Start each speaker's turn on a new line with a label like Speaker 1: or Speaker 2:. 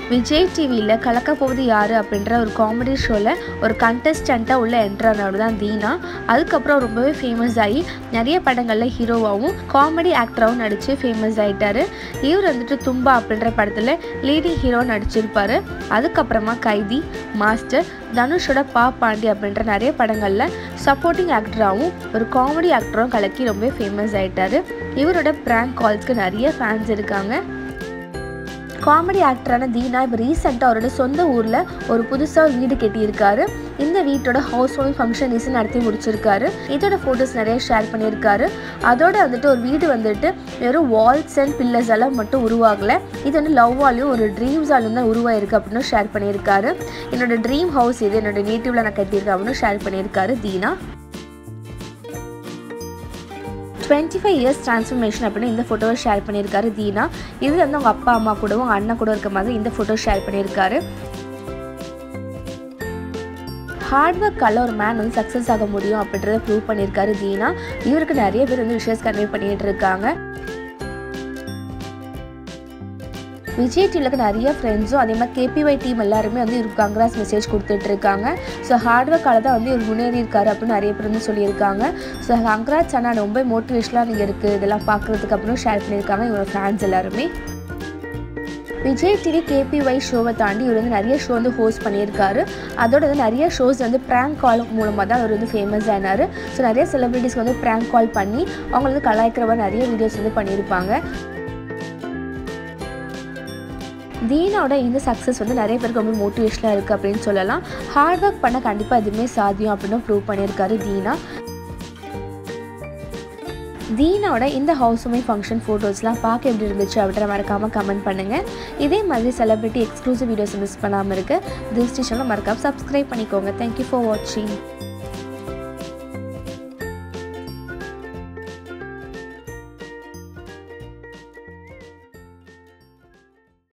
Speaker 1: விஜய் டிவியில் கலக்க போவது யார் அப்படின்ற ஒரு காமெடி ஷோவில் ஒரு கண்டஸ்டண்ட்டாக உள்ள என்ட்ரானவர் தான் தீனா அதுக்கப்புறம் ரொம்பவே ஃபேமஸ் ஆகி நிறைய படங்களில் ஹீரோவாகவும் காமெடி ஆக்டராகவும் நடித்து ஃபேமஸ் ஆகிட்டார் இவர் வந்துட்டு தும்பா அப்படின்ற படத்தில் லீடிங் ஹீரோ நடிச்சிருப்பார் அதுக்கப்புறமா கைதி மாஸ்டர் தனுஷோட பா பாண்டி அப்படின்ற நிறைய படங்களில் சப்போர்ட்டிங் ஆக்டராகவும் ஒரு காமெடி ஆக்டரும் கலக்கி ரொம்ப ஃபேமஸ் ஆகிட்டார் இவரோட ப்ராங்க் கால்ஸ்க்கு நிறைய ஃபேன்ஸ் இருக்காங்க காமெடி ஆக்டரான தீனா இப்போ ரீசெண்டாக அவரோட சொந்த ஊரில் ஒரு புதுசாக ஒரு வீடு கட்டியிருக்காரு இந்த வீட்டோட ஹவுஸ் வார்மிங் ஃபங்க்ஷன் ரீசன் நடத்தி முடிச்சிருக்காரு இதோட ஃபோட்டோஸ் நிறைய ஷேர் பண்ணியிருக்காரு அதோட வந்துட்டு ஒரு வீடு வந்துட்டு வெறும் வால்ஸ் அண்ட் பில்லர்ஸ் எல்லாம் மட்டும் உருவாகலை இது வந்து லவ்வாலையும் ஒரு ட்ரீம்ஸாலும் தான் உருவாயிருக்கு அப்படின்னு ஷேர் பண்ணியிருக்காரு என்னோட ட்ரீம் ஹவுஸ் இது என்னோட நேட்டிவ்ல நான் கட்டியிருக்கேன் அப்படின்னு ஷேர் பண்ணியிருக்காரு Dheena twenty five years transformation அப்படின்னு இந்த ஃபோட்டோவை ஷேர் பண்ணியிருக்காரு தீனா இது வந்து அவங்க அப்பா அம்மா கூடவும் அண்ணன் கூட இருக்க மாதிரி இந்த ஃபோட்டோ ஷேர் பண்ணியிருக்காரு ஹார்ட் ஒர்க்கால ஒரு மேன் வந்து சக்ஸஸ் ஆக முடியும் அப்படின்றத ப்ரூவ் பண்ணியிருக்காரு தீனா இவருக்கு நிறைய பேர் வந்து விஷஸ் கன்வே பண்ணிட்டு இருக்காங்க விஜய் டிவிலுக்கு நிறைய ஃப்ரெண்ட்ஸும் அதே மாதிரி கேபிஒய் டீம் எல்லாருமே வந்து இவருக்கு கங்க்ராஸ் மெசேஜ் கொடுத்துட்டு இருக்காங்க ஸோ ஹார்ட் ஒர்க்கால தான் வந்து இவர் முன்னேறி இருக்காரு அப்படின்னு நிறைய பேர் வந்து சொல்லியிருக்காங்க ஸோ கங்க்ராட்ஸ் ஆனால் ரொம்ப மோட்டிவேஷனாக நீங்கள் இருக்குது இதெல்லாம் பார்க்குறதுக்கு அப்புறம் ஷேர் பண்ணியிருக்காங்க இவரோட ஃபேன்ஸ் எல்லாருமே விஜய் டிவி கேபிஒய் ஷோவை தாண்டி இவர் வந்து நிறைய ஷோ வந்து ஹோஸ்ட் பண்ணியிருக்காரு அதோட வந்து நிறைய ஷோஸ் வந்து ப்ராங்க் கால் மூலமாக தான் அவர் வந்து ஃபேமஸ் ஆனார் ஸோ நிறைய செலிபிரிட்டிஸ்க்கு வந்து ப்ராங்க் கால் பண்ணி அவங்க வந்து கலாய்க்கிற மாதிரி நிறைய வீடியோஸ் வந்து பண்ணியிருப்பாங்க தீனாவோட இந்த சக்ஸஸ் வந்து நிறைய பேருக்கு ரொம்ப மோட்டிவேஷனாக இருக்குது அப்படின்னு சொல்லலாம் ஹார்ட் ஒர்க் பண்ண கண்டிப்பாக எதுவுமே சாத்தியம் அப்படின்னு ப்ரூவ் பண்ணியிருக்காரு தீனா தீனாவோட இந்த ஹவுஸ் உமே ஃபங்க்ஷன் ஃபோட்டோஸ்லாம் பார்க்க எப்படி இருந்துச்சு அப்படின்ற மறக்காமல் கமெண்ட் பண்ணுங்கள் இதே மாதிரி செலிபிரிட்டி எக்ஸ்க்ளூசிவ் வீடியோஸ் மிஸ் பண்ணாமல் இருக்க திஸ் ஸ்டேஷனில் மறக்காமல் சப்ஸ்கிரைப் பண்ணிக்கோங்க தேங்க்யூ ஃபார் வாட்சிங்